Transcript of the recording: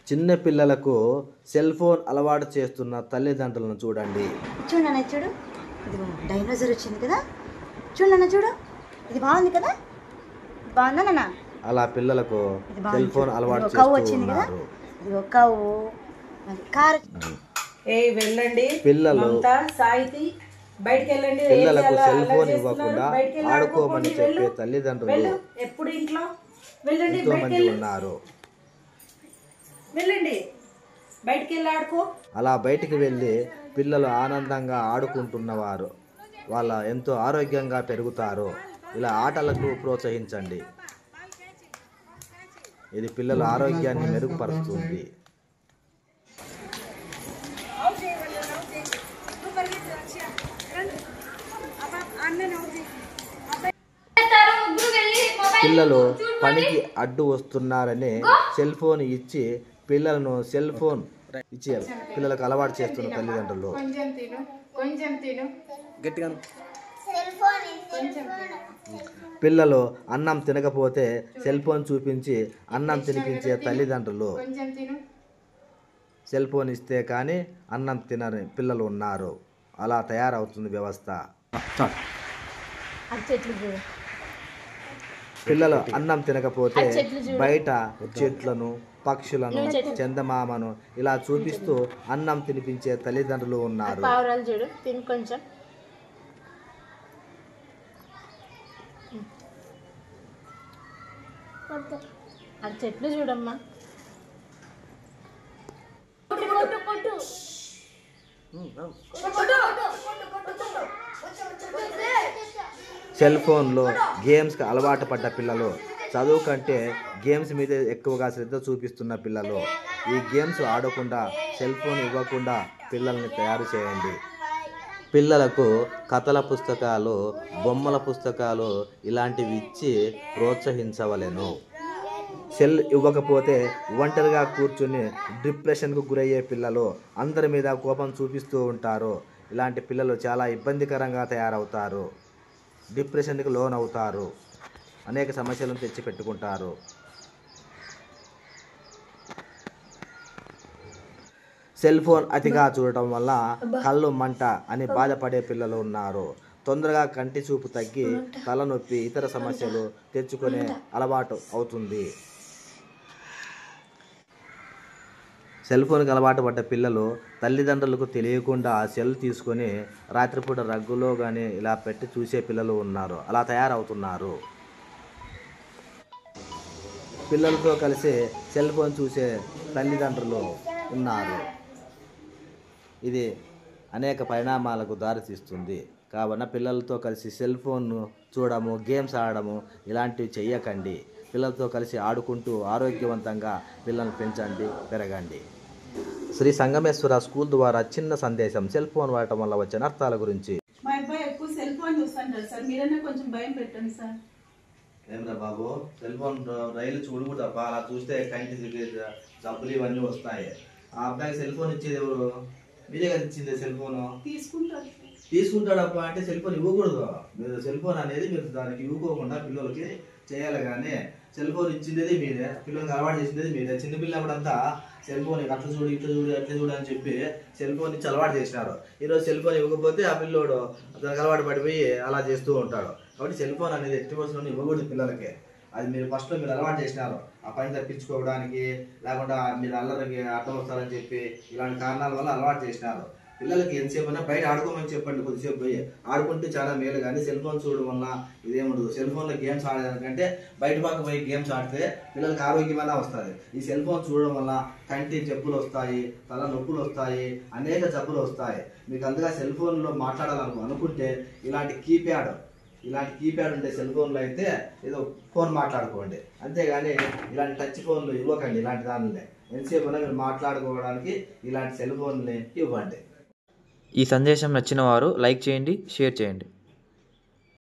చిన్న పిల్లలకు cell phone అలవాటు చేస్తున్న తల్లిదండ్రులను చూడండి చూడన్న చూడు ఇది డైనోజర్ వచ్చింది కదా చూడన్న చూడు ఇది బాగుంది కదా బాగుందా నాన్న అలా పిల్లలకు ఇది బాగుంది సెల్ ఫోన్ చూడు. అలవాటు ఇదిగో కవ్వు చేస్తూ వచ్చింది కదా ఉన్నారు ఇది కవ్వు మరి కారు ఏ వెళ్ళండి పిల్లలు మమత సాయితి బయటికి వెళ్ళండి ఏం పిల్లలకు చేయాలో సెల్ అల్లరి ఫోన్ చేస్తున్నారు. ఇవ్వకుండా బయటికి వెళ్ళి ఆడుకోమని ఆడుకోండి, చెప్పే వెళ్ళు. తల్లిదండ్రులు వెళ్ళు ఎప్పుడు ఇంట్లో వెళ్ళండి ఎంతో బయటికి మంది వెళ్ళి ఉన్నారు వెళ్ళండి బయటికి వెళ్ళి ఆడుకో అలా బయటికి వెళ్ళి పిల్లలు ఆనందంగా ఆడుకుంటున్నవారు వాళ్ళ ఎంతో ఆరోగ్యంగా పెరుగుతారు ఇలా ఆటలకు ప్రోత్సహించండి ఇది పిల్లల ఆరోగ్యాన్ని మెరుగుపరుస్తుంది పిల్లలు పనికి అడ్డు వస్తున్నారని సెల్ ఫోన్ ఇచ్చి పిల్లలను సెల్ ఫోన్ ఇచ్చి పిల్లలకు అలవాటు చేస్తున్న తల్లిదండ్రులు కొంచెం తిను కొంచెం తిను గట్టిగా పిల్లలు అన్నం తినకపోతే సెల్ ఫోన్ చూపించి అన్నం తినిపించే తల్లిదండ్రులు కొంచెం తిను సెల్ ఫోన్ ఇస్తే కానీ అన్నం తినని పిల్లలు ఉన్నారు అలా తయారవుతుంది వ్యవస్థ అది చెట్లు చూడు పిల్లలు అన్నం తినకపోతే బయట చెట్లను పక్షులను చందమామను ఇలా చూపిస్తూ అన్నం తినిపించే తల్లిదండ్రులు ఉన్నారు పావురాలు చూడు తిని కొంచెం అది చెట్లు చూడమ్మా సెల్ ఫోన్లో గేమ్స్కి అలవాటు పడ్డ పిల్లలు చదువు కంటే గేమ్స్ మీద ఎక్కువగా శ్రద్ధ చూపిస్తున్న పిల్లలు ఈ గేమ్స్ ఆడకుండా సెల్ ఫోన్ ఇవ్వకుండా పిల్లల్ని తయారు చేయండి పిల్లలకు కథల పుస్తకాలు బొమ్మల పుస్తకాలు ఇలాంటివి ఇచ్చి ప్రోత్సహించవలెను సెల్ ఇవ్వకపోతే ఒంటరిగా కూర్చుని డిప్రెషన్కు గురయ్యే పిల్లలు అందరి మీద కోపం చూపిస్తూ ఉంటారు ఇలాంటి పిల్లలు చాలా ఇబ్బందికరంగా తయారవుతారు డిప్రెషన్కి లోన్ అవుతారు అనేక సమస్యలను తెచ్చి పెట్టుకుంటారు సెల్ ఫోన్ అతిగా చూడటం వల్ల కళ్ళు మంట అని బాధపడే పిల్లలు ఉన్నారు తొందరగా కంటి చూపు తగ్గి తలనొప్పి ఇతర సమస్యలు తెచ్చుకునే అలవాటు అవుతుంది సెల్ ఫోన్కి అలవాటు పడ్డ పిల్లలు తల్లిదండ్రులకు తెలియకుండా ఆ సెల్ తీసుకొని రాత్రిపూట రగ్గులో కానీ ఇలా పెట్టి చూసే పిల్లలు ఉన్నారు అలా తయారవుతున్నారు పిల్లలతో కలిసి సెల్ ఫోన్ చూసే తల్లిదండ్రులు ఉన్నారు ఇది అనేక పరిణామాలకు దారితీస్తుంది కావున పిల్లలతో కలిసి సెల్ ఫోన్ను చూడము గేమ్స్ ఆడము ఇలాంటివి చెయ్యకండి పిల్లలతో కలిసి ఆడుకుంటూ ఆరోగ్యవంతంగా పిల్లల్ని పెంచండి పెరగండి శ్రీ సంగమేశ్వర స్కూల్ ద్వారా చిన్న సందేశం సెల్ ఫోన్ వాడటం వల్ల వచ్చే నష్టాల గురించి మా అబ్బాయి ఎక్కువ సెల్ ఫోన్ చూస్తాంటారు సార్ మీరన్నా కొంచెం భయం పెట్టండి సార్ ఏమరా బాబు సెల్ ఫోన్ రైలు చూడు తప్ప అలా చూస్తే కంటి జబ్బులు ఇవన్నీ వస్తాయి ఆ అబ్బాయికి సెల్ ఫోన్ ఇచ్చేది ఎవరు మీరే కదా ఇచ్చింది సెల్ ఫోన్ తీసుకుంటారు తీసుకుంటాడప్ప అంటే సెల్ ఫోన్ ఇవ్వకూడదు మీరు సెల్ ఫోన్ అనేది మీరు దానికి ఇవ్వకోకుండా పిల్లలకి చేయాలి కానీ సెల్ ఫోన్ ఇచ్చింది మీరే పిల్లలకి అలవాటు చేసింది మీరే చిన్న పిల్లప్పుడంతా సెల్ ఫోన్ అట్లా చూడు ఇట్లా చూడు అట్లా చూడు అని చెప్పి సెల్ ఫోన్ ఇచ్చి అలవాటు చేసినారు ఈరోజు సెల్ ఫోన్ ఇవ్వకపోతే ఆ పిల్లోడు దానికి అలవాటు పడిపోయి అలా చేస్తూ ఉంటాడు కాబట్టి సెల్ ఫోన్ అనేది ఎట్టి పరిస్థితుల్లో ఇవ్వకూడదు పిల్లలకి అది మీరు ఫస్ట్ మీరు అలవాటు చేసినారు ఆ పని తప్పించుకోవడానికి లేకుండా మీరు అల్లరికి అర్థం వస్తారని చెప్పి ఇలాంటి కారణాల వల్ల అలవాటు చేసినారు పిల్లలకి ఎంతసేపు అయినా బయట ఆడుకోమని చెప్పండి కొద్దిసేపు పోయి ఆడుకుంటే చాలా మేలు కానీ సెల్ ఫోన్ చూడడం వల్ల ఇదేముండదు సెల్ ఫోన్లో గేమ్స్ ఆడేదానికంటే బయట పక్క పోయి గేమ్స్ ఆడితే పిల్లలకి ఆరోగ్యమైన వస్తుంది ఈ సెల్ ఫోన్ చూడడం వల్ల కంటి జబ్బులు వస్తాయి తల నొప్పులు వస్తాయి అనేక జబ్బులు వస్తాయి మీకు అందుగా సెల్ ఫోన్లో మాట్లాడాలనుకో అనుకుంటే ఇలాంటి కీప్యాడ్ ఇలాంటి కీప్యాడ్ ఉండే సెల్ ఫోన్లో అయితే ఏదో ఫోన్ మాట్లాడుకోండి అంతేగాని ఇలాంటి టచ్ ఫోన్లు ఇవ్వకండి ఇలాంటి దానిని ఎంతసేపు అయినా మీరు మాట్లాడుకోవడానికి ఇలాంటి సెల్ ఫోన్ని ఇవ్వండి ఈ సందేశం నచ్చిన వారు లైక్ చేయండి షేర్ చేయండి